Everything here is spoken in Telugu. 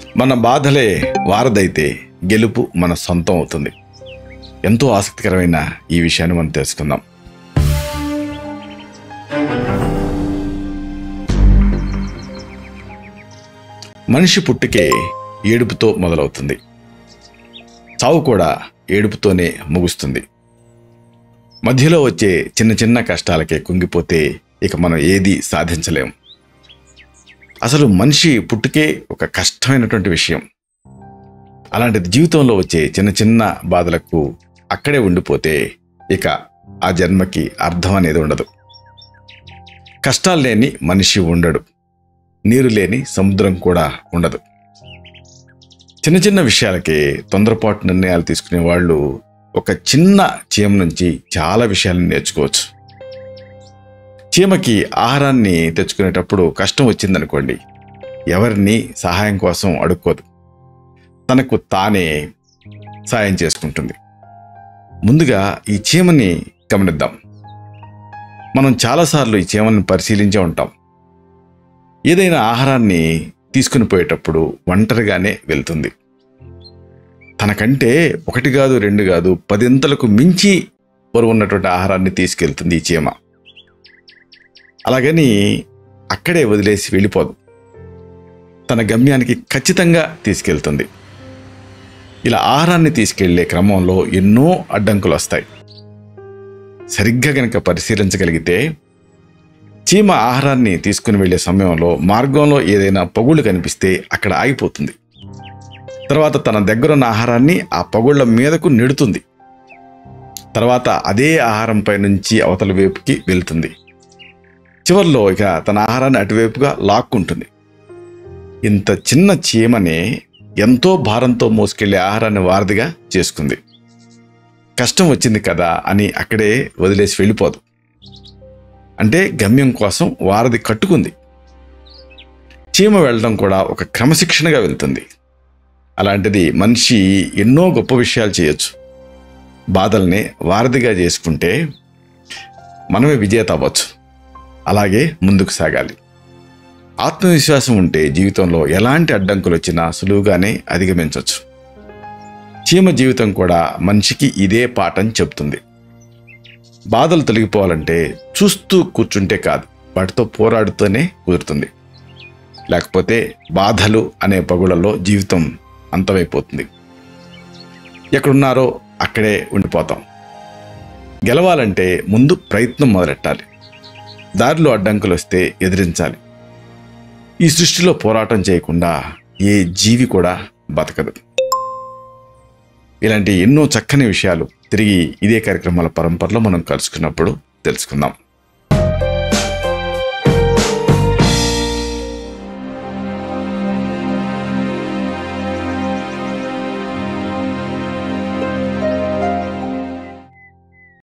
మన బాధలే వారదైతే గెలుపు మన సొంతం అవుతుంది ఎంతో ఆసక్తికరమైన ఈ విషయాన్ని మనం తెలుసుకుందాం మనిషి పుట్టుకే ఏడుపుతో మొదలవుతుంది చావు కూడా ఏడుపుతోనే ముగుస్తుంది మధ్యలో వచ్చే చిన్న చిన్న కష్టాలకే కుంగిపోతే ఇక మనం ఏది సాధించలేం అసలు మనిషి పుట్టుకే ఒక కష్టమైనటువంటి విషయం అలాంటిది జీవితంలో వచ్చే చిన్న చిన్న బాధలకు అక్కడే ఉండిపోతే ఇక ఆ జన్మకి అర్థం అనేది ఉండదు కష్టాలు లేని మనిషి ఉండడు నీరు లేని సముద్రం కూడా ఉండదు చిన్న చిన్న విషయాలకే తొందరపాటు నిర్ణయాలు తీసుకునే వాళ్ళు ఒక చిన్న చీమ నుంచి చాలా విషయాలను నేర్చుకోవచ్చు చీమకి ఆహారాన్ని తెచ్చుకునేటప్పుడు కష్టం వచ్చిందనుకోండి ఎవరిని సహాయం కోసం అడుక్కోదు తనకు తానే సాయం చేసుకుంటుంది ముందుగా ఈ చీమని గమనిద్దాం మనం చాలాసార్లు ఈ చీమని పరిశీలించే ఉంటాం ఏదైనా ఆహారాన్ని తీసుకుని పోయేటప్పుడు ఒంటరిగానే వెళ్తుంది తనకంటే ఒకటి కాదు రెండు కాదు పదింతలకు మించి బరువు ఉన్నటువంటి ఆహారాన్ని తీసుకెళ్తుంది ఈ చీమ అలాగని అక్కడే వదిలేసి వెళ్ళిపోదు తన గమ్యానికి ఖచ్చితంగా తీసుకెళ్తుంది ఇలా ఆహారాన్ని తీసుకెళ్లే క్రమంలో ఎన్నో అడ్డంకులు వస్తాయి సరిగ్గా గనక పరిశీలించగలిగితే చీమ ఆహారాన్ని తీసుకుని వెళ్ళే సమయంలో మార్గంలో ఏదైనా పగుళ్ళు కనిపిస్తే అక్కడ ఆగిపోతుంది తర్వాత తన దగ్గరున్న ఆహారాన్ని ఆ పగుళ్ళ మీదకు నెడుతుంది తర్వాత అదే ఆహారంపై నుంచి అవతల వైపుకి వెళ్తుంది చివర్లో ఇక తన ఆహారాన్ని అటువైపుగా లాక్కుంటుంది ఇంత చిన్న చీమనే ఎంతో భారంతో మోసుకెళ్లే ఆహారాన్ని వారధిగా చేసుకుంది కష్టం వచ్చింది కదా అని అక్కడే వదిలేసి వెళ్ళిపోదు అంటే గమ్యం కోసం వారధి కట్టుకుంది చీమ వెళ్ళడం కూడా ఒక క్రమశిక్షణగా వెళ్తుంది అలాంటిది మనిషి ఎన్నో గొప్ప విషయాలు చేయొచ్చు బాధల్ని వారధిగా చేసుకుంటే మనమే విజేత అవ్వచ్చు అలాగే ముందుకు సాగాలి ఆత్మవిశ్వాసం ఉంటే జీవితంలో ఎలాంటి అడ్డంకులు వచ్చినా సులువుగానే అధిగమించవచ్చు చీమ జీవితం కూడా మనిషికి ఇదే పాఠం చెప్తుంది బాధలు తొలగిపోవాలంటే చూస్తూ కూర్చుంటే కాదు వాటితో పోరాడుతూనే కుదురుతుంది లేకపోతే బాధలు అనే పగులలో జీవితం అంతమైపోతుంది ఎక్కడున్నారో అక్కడే ఉండిపోతాం గెలవాలంటే ముందు ప్రయత్నం మొదలెట్టాలి దారిలో అడ్డంకులు వస్తే ఎదిరించాలి ఈ సృష్టిలో పోరాటం చేయకుండా ఏ జీవి కూడా బతకదు ఇలాంటి ఎన్నో చక్కని విషయాలు తిరిగి ఇదే కార్యక్రమాల పరంపరలో మనం కలుసుకున్నప్పుడు తెలుసుకుందాం